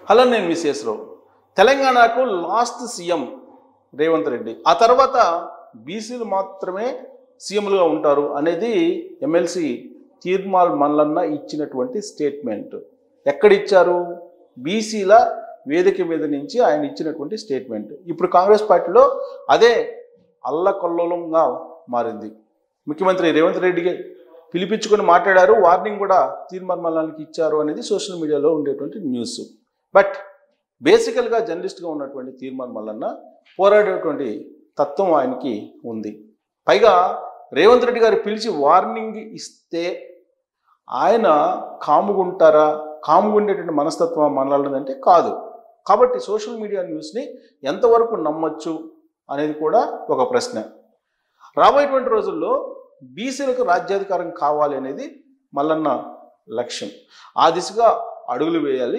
hello నేను విశేషరావు తెలంగాణకు last CM Revanth Reddy ఆ తర్వాత బీసీలు మాత్రమే సీఎంలుగా ఉంటారు అనేది ఎమ్మెల్సీ తీర్మాల్ మల్లన్న ఇచ్చినటువంటి స్టేట్మెంట్ ఎక్కడిచ్చారు బీసీల వేదిక మీద నుంచి ఆయన ఇచ్చినటువంటి స్టేట్మెంట్ ఇప్పుడు కాంగ్రెస్ పార్టీలో అదే అల్లకొల్లోలంగా మారింది ముఖ్యమంత్రి రేవంత్ రెడ్డికి పిలిపించుకొని మాట్లాడారు వార్నింగ్ కూడా తీర్మాన్ మల్లానికి ఇచ్చారు అనేది సోషల్ మీడియాలో ఉండేటువంటి న్యూస్ బట్ బేసికల్గా జర్నలిస్ట్గా ఉన్నటువంటి తీర్మాన్ మల్లన్న పోరాడేటువంటి తత్వం ఆయనకి ఉంది పైగా రేవంత్ రెడ్డి గారు పిలిచి వార్నింగ్ ఇస్తే ఆయన కాముగుంటారా కాముగుండేటువంటి మనస్తత్వం మనలాడదంటే కాదు కాబట్టి సోషల్ మీడియా న్యూస్ని ఎంతవరకు నమ్మొచ్చు అనేది కూడా ఒక ప్రశ్న రాబోయేటువంటి రోజుల్లో బీసీలకు రాజ్యాధికారం కావాలి అనేది మల్లన్న లక్ష్యం ఆ దిశగా అడుగులు వేయాలి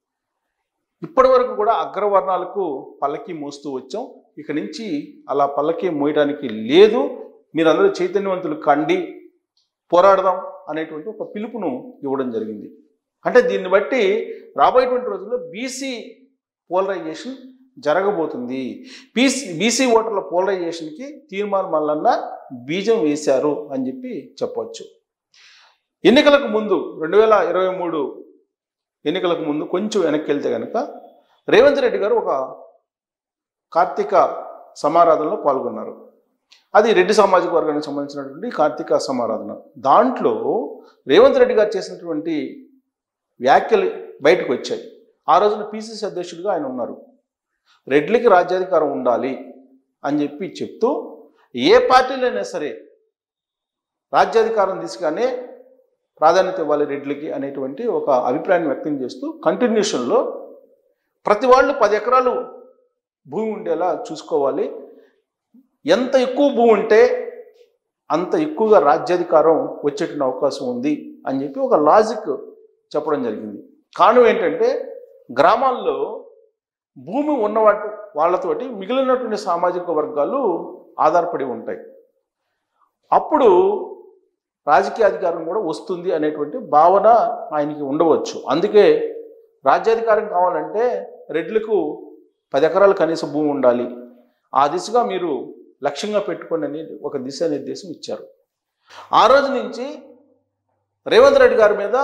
ఇప్పటి వరకు కూడా అగ్రవర్ణాలకు పల్లకి మోస్తూ వచ్చాం ఇక నుంచి అలా పల్లకి మోయడానికి లేదు మీరందరూ చైతన్యవంతులు కండి పోరాడదాం అనేటువంటి ఒక పిలుపును ఇవ్వడం జరిగింది అంటే దీన్ని బట్టి రాబోయేటువంటి రోజుల్లో బీసీ పోలరైజేషన్ జరగబోతుంది బీసీ బీసీ ఓటర్ల పోలరైజేషన్కి తీర్మానం మల్లన్న బీజం వేశారు అని చెప్పి చెప్పవచ్చు ఎన్నికలకు ముందు రెండు వేల ఇరవై మూడు ఎన్నికలకు ముందు కొంచెం వెనక్కి వెళ్తే కనుక రేవంత్ రెడ్డి గారు ఒక కార్తీక సమారాధనలో పాల్గొన్నారు అది రెడ్డి సామాజిక వర్గానికి సంబంధించినటువంటి కార్తీక సమారాధన దాంట్లో రేవంత్ రెడ్డి గారు చేసినటువంటి వ్యాఖ్యలు బయటకు వచ్చాయి ఆ రోజున పిసిసి అధ్యక్షుడిగా ఆయన ఉన్నారు రెడ్లకి రాజ్యాధికారం ఉండాలి అని చెప్పి చెప్తూ ఏ పార్టీలైనా సరే రాజ్యాధికారం దిశగానే ప్రాధాన్యత ఇవ్వాలి రెడ్లకి అనేటువంటి ఒక అభిప్రాయాన్ని వ్యక్తం చేస్తూ కంటిన్యూషన్లో ప్రతి వాళ్ళు పది ఎకరాలు భూమి ఉండేలా చూసుకోవాలి ఎంత ఎక్కువ భూమి ఉంటే అంత ఎక్కువగా రాజ్యాధికారం వచ్చేటువంటి అవకాశం ఉంది అని చెప్పి ఒక లాజిక్ చెప్పడం జరిగింది కారణం ఏంటంటే గ్రామాల్లో భూమి ఉన్న వాటి వాళ్ళతోటి మిగిలినటువంటి సామాజిక వర్గాలు ఆధారపడి ఉంటాయి అప్పుడు రాజకీయ అధికారం కూడా వస్తుంది అనేటువంటి భావన ఆయనకి ఉండవచ్చు అందుకే రాజ్యాధికారం కావాలంటే రెడ్లకు పది ఎకరాలు కనీస భూమి ఉండాలి ఆ దిశగా మీరు లక్ష్యంగా పెట్టుకోండి అని ఒక దిశానిర్దేశం ఇచ్చారు ఆ రోజు నుంచి రేవంత్ రెడ్డి గారి మీద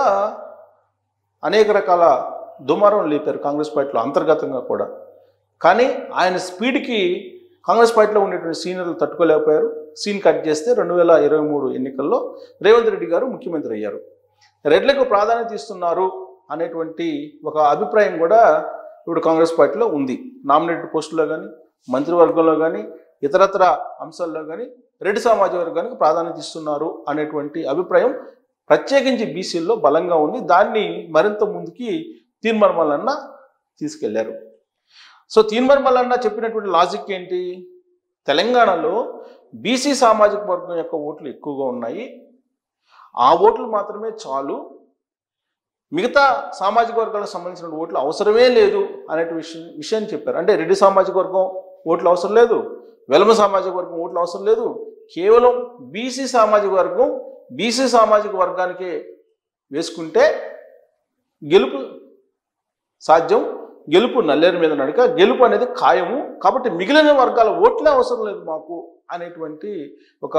అనేక రకాల దుమారం లేపారు కాంగ్రెస్ పార్టీలో అంతర్గతంగా కూడా కానీ ఆయన స్పీడ్కి కాంగ్రెస్ పార్టీలో ఉండేటువంటి సీనియర్లు తట్టుకోలేకపోయారు సీన్ కట్ చేస్తే రెండు వేల ఇరవై మూడు ఎన్నికల్లో రేవంత్ రెడ్డి గారు ముఖ్యమంత్రి అయ్యారు రెడ్లకు ప్రాధాన్యత ఇస్తున్నారు అనేటువంటి ఒక అభిప్రాయం కూడా ఇప్పుడు కాంగ్రెస్ పార్టీలో ఉంది నామినేటెడ్ పోస్టుల్లో కానీ మంత్రివర్గంలో కానీ ఇతరత్ర అంశాల్లో కానీ రెడ్డి సామాజిక వర్గానికి ప్రాధాన్యత ఇస్తున్నారు అనేటువంటి అభిప్రాయం ప్రత్యేకించి బీసీల్లో బలంగా ఉంది దాన్ని మరింత ముందుకి తీర్మర్మలన్న తీసుకెళ్లారు సో తీర్మర్మలన్న చెప్పినటువంటి లాజిక్ ఏంటి తెలంగాణలో బీసీ సామాజిక వర్గం యొక్క ఓట్లు ఎక్కువగా ఉన్నాయి ఆ ఓట్లు మాత్రమే చాలు మిగతా సామాజిక వర్గాలకు సంబంధించిన ఓట్లు అవసరమే లేదు అనే విషయం విషయాన్ని చెప్పారు అంటే రెడ్డి సామాజిక వర్గం ఓట్లు అవసరం లేదు వెలమ సామాజిక వర్గం ఓట్లు అవసరం లేదు కేవలం బీసీ సామాజిక వర్గం బీసీ సామాజిక వర్గానికే వేసుకుంటే గెలుపు సాధ్యం గెలుపు నల్లేరు మీద నడక గెలుపు అనేది ఖాయము కాబట్టి మిగిలిన వర్గాల ఓట్లే అవసరం లేదు మాకు అనేటువంటి ఒక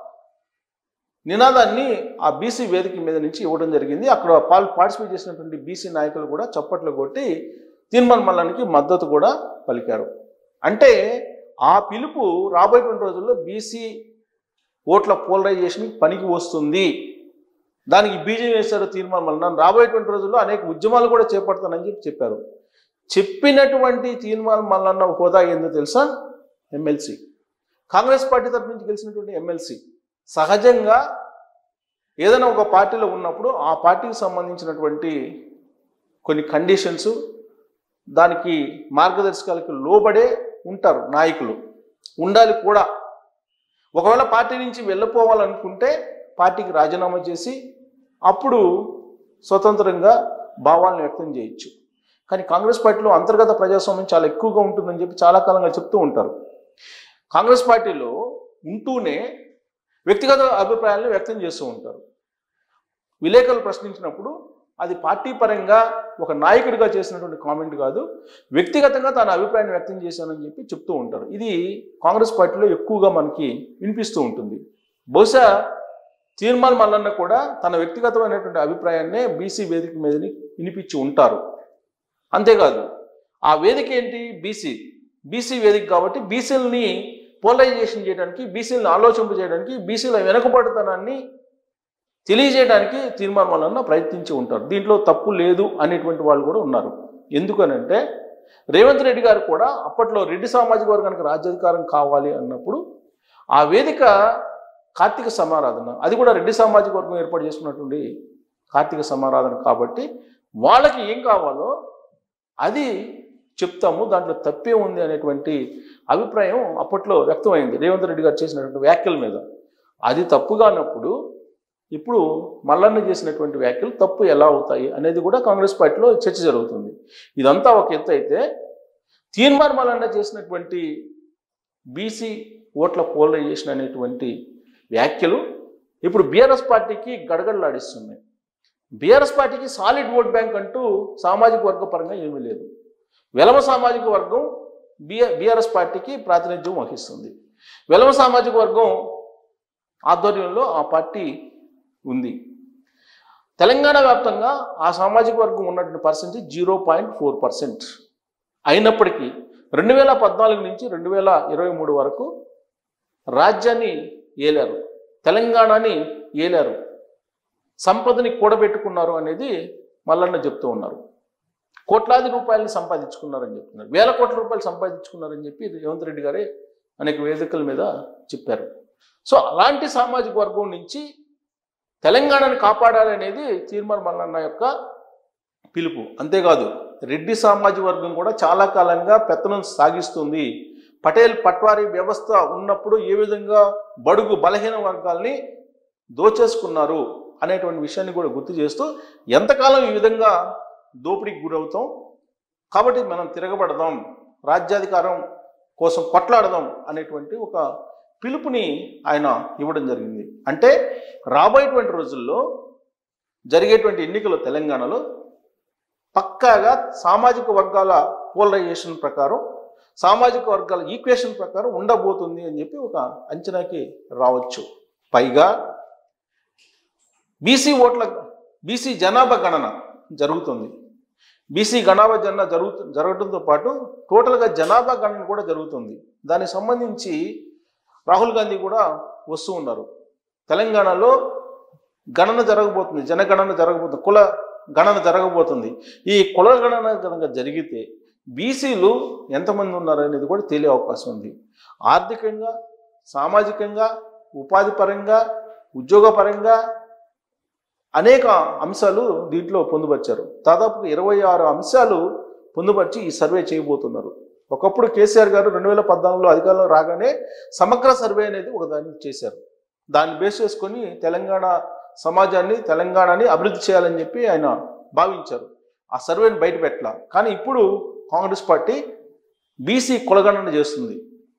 నినాదాన్ని ఆ బీసీ వేదిక మీద నుంచి ఇవ్వడం జరిగింది అక్కడ పాల్ పార్టిసిపేట్ చేసినటువంటి బీసీ నాయకులు కూడా చప్పట్లు కొట్టి తీర్మాన్ మల్లానికి మద్దతు కూడా పలికారు అంటే ఆ పిలుపు రాబోయేటువంటి రోజుల్లో బీసీ ఓట్ల పోలరైజేషన్ పనికి వస్తుంది దానికి బీజేపీ వేశారు తీర్మానం వలన రాబోయేటువంటి రోజుల్లో అనేక ఉద్యమాలు కూడా చేపడతానని చెప్పి చెప్పారు చెప్పినటువంటి తీర్మానం మల్లన్న హోదా ఏందో తెలుసా ఎమ్మెల్సీ కాంగ్రెస్ పార్టీ తరఫు నుంచి గెలిచినటువంటి ఎమ్మెల్సీ సహజంగా ఏదైనా ఒక పార్టీలో ఉన్నప్పుడు ఆ పార్టీకి సంబంధించినటువంటి కొన్ని కండిషన్స్ దానికి మార్గదర్శకాలకు లోబడే ఉంటారు నాయకులు ఉండాలి కూడా ఒకవేళ పార్టీ నుంచి వెళ్ళిపోవాలనుకుంటే పార్టీకి రాజీనామా చేసి అప్పుడు స్వతంత్రంగా భావాలను వ్యక్తం చేయొచ్చు కానీ కాంగ్రెస్ పార్టీలో అంతర్గత ప్రజాస్వామ్యం చాలా ఎక్కువగా ఉంటుందని చెప్పి చాలా కాలంగా చెప్తూ ఉంటారు కాంగ్రెస్ పార్టీలో ఉంటూనే వ్యక్తిగత అభిప్రాయాలను వ్యక్తం చేస్తూ ఉంటారు విలేకరులు ప్రశ్నించినప్పుడు అది పార్టీ పరంగా ఒక నాయకుడిగా చేసినటువంటి కామెంట్ కాదు వ్యక్తిగతంగా తన అభిప్రాయాన్ని వ్యక్తం చేశానని చెప్పి చెప్తూ ఉంటారు ఇది కాంగ్రెస్ పార్టీలో ఎక్కువగా మనకి వినిపిస్తూ ఉంటుంది బహుశా తీర్మాన్ మల్లన్న కూడా తన వ్యక్తిగతమైనటువంటి అభిప్రాయాన్నే బీసీ వేదిక మీదని వినిపించి ఉంటారు అంతేకాదు ఆ వేదిక ఏంటి బీసీ బీసీ వేదిక కాబట్టి బీసీలని పోలరైజేషన్ చేయడానికి బీసీలను ఆలోచింప చేయడానికి బీసీల వెనుకబడుతనాన్ని తెలియజేయడానికి తీర్మానం వలన ప్రయత్నించి ఉంటారు దీంట్లో తప్పు లేదు అనేటువంటి వాళ్ళు కూడా ఉన్నారు ఎందుకనంటే రేవంత్ రెడ్డి గారు కూడా అప్పట్లో రెడ్డి సామాజిక వర్గానికి రాజ్యాధికారం కావాలి అన్నప్పుడు ఆ వేదిక కార్తీక సమారాధన అది కూడా రెడ్డి సామాజిక వర్గం ఏర్పాటు చేసుకున్నటువంటి కార్తీక సమారాధన కాబట్టి వాళ్ళకి ఏం కావాలో అది చెప్తాము దాంట్లో తప్పే ఉంది అనేటువంటి అభిప్రాయం అప్పట్లో వ్యక్తమైంది రేవంత్ రెడ్డి గారు చేసినటువంటి వ్యాఖ్యల మీద అది తప్పుగా అన్నప్పుడు ఇప్పుడు మల్లన్న చేసినటువంటి వ్యాఖ్యలు తప్పు ఎలా అవుతాయి అనేది కూడా కాంగ్రెస్ పార్టీలో చర్చ జరుగుతుంది ఇదంతా ఒక ఎత్తు అయితే తీర్మాన్ మల్లన్న చేసినటువంటి బీసీ ఓట్ల పోలరైజేషన్ అనేటువంటి వ్యాఖ్యలు ఇప్పుడు బీఆర్ఎస్ పార్టీకి గడగడలాడిస్తున్నాయి బీఆర్ఎస్ పార్టీకి సాలిడ్ ఓట్ బ్యాంక్ అంటూ సామాజిక వర్గ పరంగా ఏమీ లేదు వెలమ సామాజిక వర్గం బిఆర్ బీఆర్ఎస్ పార్టీకి ప్రాతినిధ్యం వహిస్తుంది వెలమ సామాజిక వర్గం ఆధ్వర్యంలో ఆ పార్టీ ఉంది తెలంగాణ వ్యాప్తంగా ఆ సామాజిక వర్గం ఉన్నటువంటి percentage zero point four percent అయినప్పటికీ రెండు వేల పద్నాలుగు నుంచి రెండు వేల ఇరవై మూడు వరకు రాజ్యాన్ని ఏలారు తెలంగాణని ఏలారు సంపదని కూడబెట్టుకున్నారు అనేది మల్లన్న చెప్తూ ఉన్నారు కోట్లాది రూపాయలు సంపాదించుకున్నారని చెప్తున్నారు వేల కోట్ల రూపాయలు సంపాదించుకున్నారని చెప్పి రేవంత్ రెడ్డి గారే అనేక వేదికల మీద చెప్పారు సో అలాంటి సామాజిక వర్గం నుంచి తెలంగాణను కాపాడాలనేది తీర్మాన్ మల్లన్న యొక్క పిలుపు అంతేకాదు రెడ్డి సామాజిక వర్గం కూడా చాలా కాలంగా పెత్తనం సాగిస్తుంది పటేల్ పట్వారీ వ్యవస్థ ఉన్నప్పుడు ఏ విధంగా బడుగు బలహీన వర్గాల్ని దోచేసుకున్నారు అనేటువంటి విషయాన్ని కూడా గుర్తు చేస్తూ ఎంతకాలం ఈ విధంగా దోపిడీకి గురవుతాం కాబట్టి మనం తిరగబడదాం రాజ్యాధికారం కోసం కొట్లాడదాం అనేటువంటి ఒక పిలుపుని ఆయన ఇవ్వడం జరిగింది అంటే రాబోయేటువంటి రోజుల్లో జరిగేటువంటి ఎన్నికలు తెలంగాణలో పక్కాగా సామాజిక వర్గాల పోలరైజేషన్ ప్రకారం సామాజిక వర్గాల ఈక్వేషన్ ప్రకారం ఉండబోతుంది అని చెప్పి ఒక అంచనాకి రావచ్చు పైగా బీసీ ఓట్ల బీసీ జనాభా గణన జరుగుతుంది బీసీ జనాభా గణన జరుగుతు జరగడంతో పాటు టోటల్గా జనాభా గణన కూడా జరుగుతుంది దానికి సంబంధించి రాహుల్ గాంధీ కూడా వస్తూ ఉన్నారు తెలంగాణలో గణన జరగబోతుంది జనగణన జరగబోతుంది కుల గణన జరగబోతుంది ఈ కుల గణన కనుక జరిగితే బీసీలు ఎంతమంది ఉన్నారు అనేది కూడా తెలియ అవకాశం ఉంది ఆర్థికంగా సామాజికంగా ఉపాధి పరంగా ఉద్యోగ పరంగా అనేక అంశాలు దీంట్లో పొందుపరిచారు దాదాపు ఇరవై ఆరు అంశాలు పొందుపరిచి ఈ సర్వే చేయబోతున్నారు ఒకప్పుడు కేసీఆర్ గారు రెండు వేల పద్నాలుగులో అధికారంలో రాగానే సమగ్ర సర్వే అనేది ఒక దాన్ని చేశారు దాన్ని బేస్ చేసుకొని తెలంగాణ సమాజాన్ని తెలంగాణని అభివృద్ధి చేయాలని చెప్పి ఆయన భావించారు ఆ సర్వేని బయట పెట్టాల కానీ ఇప్పుడు కాంగ్రెస్ పార్టీ బీసీ కులగణన చేస్తుంది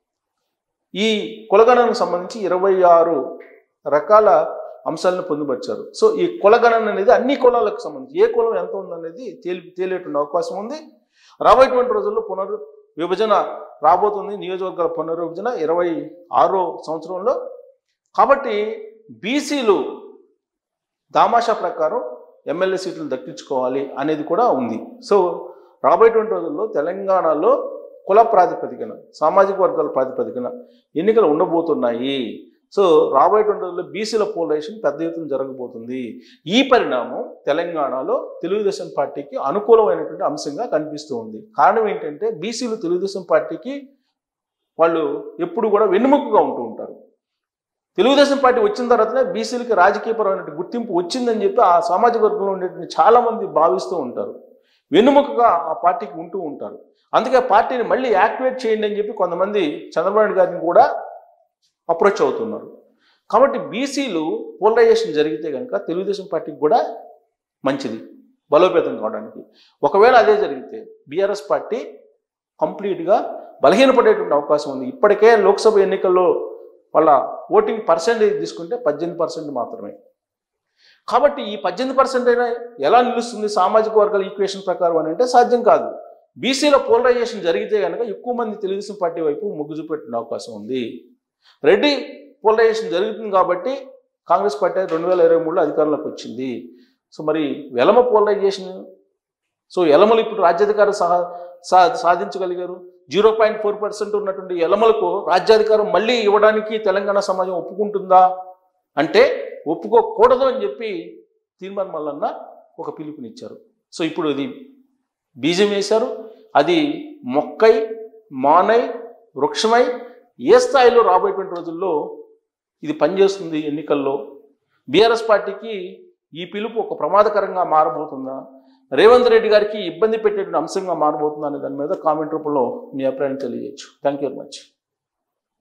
ఈ కులగణనకు సంబంధించి ఇరవై ఆరు రకాల అంశాలను పొందుపరిచారు సో ఈ కులగణన అనేది అన్ని కులాలకు సంబంధించి ఏ కులం ఎంత ఉందనేది తేలి తేలేటువంటి అవకాశం ఉంది రాబోయేటువంటి రోజుల్లో పునర్ విభజన రాబోతుంది నియోజకవర్గాల పునర్విభజన ఇరవై ఆరో సంవత్సరంలో కాబట్టి బీసీలు దామాషా ప్రకారం ఎమ్మెల్యే సీట్లు దక్కించుకోవాలి అనేది కూడా ఉంది సో రాబోయేటువంటి రోజుల్లో తెలంగాణలో కుల ప్రాతిపదికన సామాజిక వర్గాల ప్రాతిపదికన ఎన్నికలు ఉండబోతున్నాయి సో రాబోయేటువంటి రోజుల్లో బీసీల పోలరైజేషన్ పెద్ద ఎత్తున జరగబోతుంది ఈ పరిణామం తెలంగాణలో తెలుగుదేశం పార్టీకి అనుకూలమైనటువంటి అంశంగా కనిపిస్తూ ఉంది కారణం ఏంటంటే బీసీలు తెలుగుదేశం పార్టీకి వాళ్ళు ఎప్పుడు కూడా వెన్నుముకగా ఉంటూ ఉంటారు తెలుగుదేశం పార్టీ వచ్చిన తర్వాతనే బీసీలకి రాజకీయపరమైన గుర్తింపు వచ్చిందని చెప్పి ఆ సామాజిక వర్గంలో ఉండేటువంటి చాలా మంది భావిస్తూ ఉంటారు వెన్నుముకగా ఆ పార్టీకి ఉంటూ ఉంటారు అందుకే పార్టీని మళ్ళీ యాక్టివేట్ చేయండి అని చెప్పి కొంతమంది చంద్రబాబు నాయుడు గారిని కూడా అప్రోచ్ అవుతున్నారు కాబట్టి బీసీలు పోలరైజేషన్ జరిగితే కనుక తెలుగుదేశం పార్టీకి కూడా మంచిది బలోపేతం కావడానికి ఒకవేళ అదే జరిగితే బీఆర్ఎస్ పార్టీ కంప్లీట్గా బలహీనపడేటువంటి అవకాశం ఉంది ఇప్పటికే లోక్సభ ఎన్నికల్లో వాళ్ళ ఓటింగ్ పర్సెంటేజ్ తీసుకుంటే పద్దెనిమిది పర్సెంట్ మాత్రమే కాబట్టి ఈ పద్దెనిమిది పర్సెంట్ అయినా ఎలా నిలుస్తుంది సామాజిక వర్గాల ఈక్వేషన్ ప్రకారం అని అంటే సాధ్యం కాదు బీసీలో పోలరైజేషన్ జరిగితే కనుక ఎక్కువ మంది తెలుగుదేశం పార్టీ వైపు మొగ్గు చూపెట్టిన అవకాశం ఉంది రెడ్డి పోలరైజేషన్ జరుగుతుంది కాబట్టి కాంగ్రెస్ పార్టీ రెండు వేల ఇరవై మూడులో అధికారంలోకి వచ్చింది సో మరి వెలమ పోలరైజేషన్ సో ఎలమలు ఇప్పుడు రాజ్యాధికారం సహా సా సాధించగలిగారు జీరో పాయింట్ ఫోర్ పర్సెంట్ ఉన్నటువంటి ఎలమలకు రాజ్యాధికారం మళ్ళీ ఇవ్వడానికి తెలంగాణ సమాజం ఒప్పుకుంటుందా అంటే ఒప్పుకోకూడదు అని చెప్పి తీర్మాన్ మల్లన్న ఒక పిలుపునిచ్చారు సో ఇప్పుడు ఇది బీజం వేశారు అది మొక్కై మానై వృక్షమై ఏ స్థాయిలో రాబోయేటువంటి రోజుల్లో ఇది పనిచేస్తుంది ఎన్నికల్లో బీఆర్ఎస్ పార్టీకి ఈ పిలుపు ఒక ప్రమాదకరంగా మారబోతుందా రేవంత్ రెడ్డి గారికి ఇబ్బంది పెట్టేటువంటి అంశంగా మారబోతుందా అనే దాని మీద కామెంట్ రూపంలో మీ అభిప్రాయం తెలియజేయచ్చు థ్యాంక్ యూ వెరీ మచ్